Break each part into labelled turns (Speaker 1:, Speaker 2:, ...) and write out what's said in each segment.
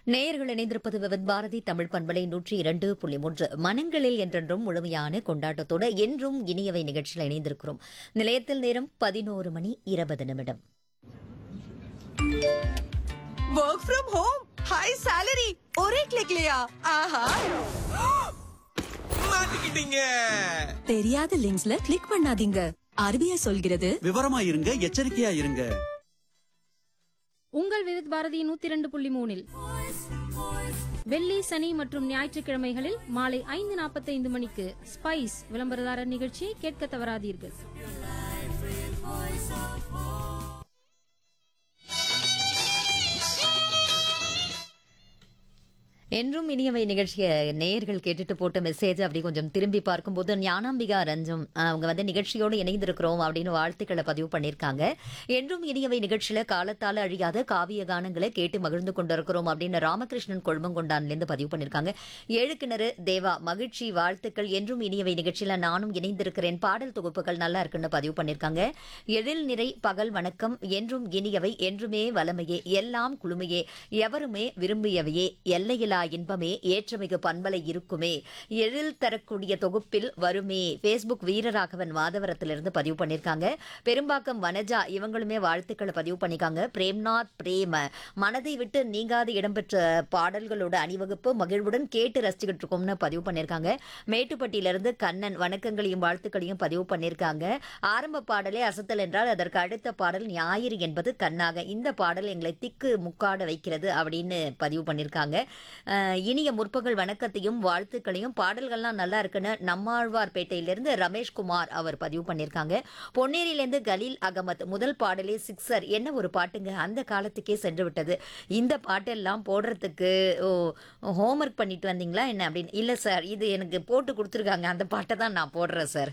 Speaker 1: நேயர்கள் இணைந்திருப்பது விவத் பாரதி தமிழ் பண்பலை நூற்றி இரண்டு புள்ளி மூன்று மனங்களில் என்றென்றும் முழுமையான கொண்டாட்டத்தோடு என்றும் இனியவை நிகழ்ச்சியில் இணைந்திருக்கிறோம் நிலையத்தில் நேரம் பதினோரு மணி இருபது நிமிடம்
Speaker 2: work from home high salary ஒரே கிளிக்லயா ஆஹா
Speaker 3: மாட்டிக்கிட்டீங்க
Speaker 2: தெரியாத லிங்க்ஸ்ல கிளிக் பண்ணாதீங்க ஆர்பிஐ சொல்கிறது
Speaker 4: விவரமா இருங்க எச்சரிக்கையா இருங்க
Speaker 5: உங்கள் விவித் பாரதி நூத்தி இரண்டு புள்ளி மூணில் வெள்ளி சனி மற்றும் ஞாயிற்றுக்கிழமைகளில் மாலை ஐந்து நாற்பத்தைந்து மணிக்கு ஸ்பைஸ் விளம்பரதாரர் நிகழ்ச்சியை கேட்க தவறாதீர்கள்
Speaker 1: என்றும் இனியவை நிகழ்ச்சியை நேயர்கள் கேட்டுட்டு போட்ட மெசேஜ் அப்படி கொஞ்சம் திரும்பி பார்க்கும்போது ஞானாம்பிகா ரஞ்சம் அஹ், அவங்க வந்து நிகழ்ச்சியோடு இணைந்திருக்கிறோம் அப்படின்னு வாழ்த்துக்களை பதிவு பண்ணியிருக்காங்க என்றும் இனியவை நிகழ்ச்சியில காலத்தால அழியாத காவிய கானங்களை கேட்டு மகிழ்ந்து கொண்டிருக்கிறோம் அப்படின்னு ராமகிருஷ்ணன் கொழுமங்கொண்டான்லேருந்து பதிவு பண்ணியிருக்காங்க ஏழு கிணறு தேவா மகிழ்ச்சி வாழ்த்துக்கள் என்றும் இனியவை நிகழ்ச்சியில நானும் இணைந்திருக்கிறேன் பாடல் தொகுப்புகள் நல்லா இருக்குன்னு பதிவு பண்ணியிருக்காங்க எழில் நிறை பகல் வணக்கம் என்றும் இனியவை என்றுமே வலமையே எல்லாம் குளுமையே எவருமே விரும்பியவையே எல்லையிலா இன்பமே ஏற்றமிகு பண்பலை இருக்குமே எழில் தரக்கூடிய தொகுப்பில் வருமே ஃபேஸ்புக் வீரராகவன் மாதவரத்திலிருந்து பதிவு பண்ணியிருக்காங்க பெரும்பாக்கம் வனஜா இவங்களுமே வாழ்த்துக்களை பதிவு பண்ணியிருக்காங்க பிரேம்நாத் பிரேம மனதை விட்டு நீங்காது இடம்பெற்ற பாடல்களோட அணிவகுப்பு மகிழ்வுடன் கேட்டு ரசிச்சுக்கிட்டு இருக்கோம்னு பதிவு பண்ணியிருக்காங்க மேட்டுப்பட்டியிலிருந்து கண்ணன் வணக்கங்களையும் வாழ்த்துக்களையும் பதிவு பண்ணியிருக்காங்க ஆரம்ப பாடலே அசத்தல் என்றால் அதற்கு அடுத்த பாடல் ஞாயிறு என்பது கண்ணாக இந்த பாடல் எங்களை திக்கு முக்காட வைக்கிறது அப்படின்னு பதிவு பண்ணியிருக்காங்க அஹ், இனிய முற்பகல் வணக்கத்தையும் வாழ்த்துக்களையும் பாடல்கள்லாம் நல்லா இருக்குன்னு நம்மாழ்வார்பேட்டையிலிருந்து ரமேஷ்குமார் அவர் பதிவு பண்ணியிருக்காங்க பொன்னேரியிலேருந்து கலீல் அகமத் முதல் பாடலே சிக்ஸர் என்ன ஒரு பாட்டுங்க அந்த காலத்துக்கே சென்று விட்டது இந்த பாட்டெல்லாம் போடுறதுக்கு ஓ ஹோம்ஒர்க் பண்ணிட்டு வந்தீங்களா என்ன அப்படின்னு இல்லை சார் இது எனக்கு போட்டு கொடுத்துருக்காங்க அந்த பாட்டை தான் நான் போடுறேன் சார்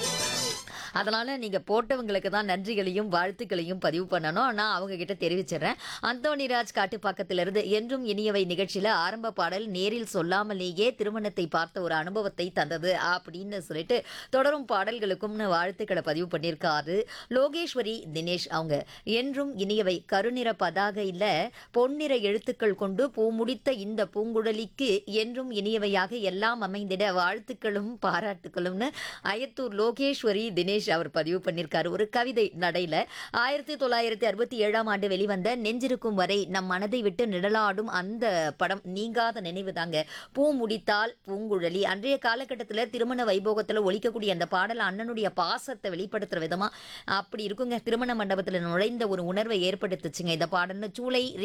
Speaker 1: அதனால நீங்க போட்டவங்களுக்கு தான் நன்றிகளையும் வாழ்த்துக்களையும் பதிவு பண்ணணும் நான் அவங்க கிட்ட தெரிவிச்சிடுறேன் அந்தோணிராஜ் காட்டுப்பாக்கத்திலிருந்து என்றும் இனியவை நிகழ்ச்சியில ஆரம்ப பாடல் நேரில் சொல்லாமலேயே திருமணத்தை பார்த்த ஒரு அனுபவத்தை தந்தது அப்படின்னு சொல்லிட்டு தொடரும் பாடல்களுக்கும்னு வாழ்த்துக்களை பதிவு பண்ணியிருக்காரு லோகேஸ்வரி தினேஷ் அவங்க என்றும் இனியவை கருநிற பதாகையில பொன்னிற எழுத்துக்கள் கொண்டு பூ முடித்த இந்த பூங்குழலிக்கு என்றும் இனியவையாக எல்லாம் அமைந்திட வாழ்த்துக்களும் பாராட்டுக்களும்னு அயத்தூர் லோகேஸ்வரி தினேஷ் அவர் பதிவு பண்ணியிருக்காரு ஒரு கவிதை நடையில ஆயிரத்தி தொள்ளாயிரத்தி அறுபத்தி ஏழாம் ஆண்டு வெளிவந்த நெஞ்சிருக்கும் வரை நம் மனதை விட்டு நிழலாடும் அந்த படம் நீங்காத நினைவு தாங்க பூ முடித்தால் பூங்குழலி அன்றைய காலகட்டத்தில் திருமண வைபோகத்தில் ஒலிக்கக்கூடிய அந்த பாடல் அண்ணனுடைய பாசத்தை வெளிப்படுத்துற விதமா அப்படி இருக்குங்க திருமண மண்டபத்தில் நுழைந்த ஒரு உணர்வை ஏற்படுத்துச்சுங்க இந்த பாடல்னு சூளை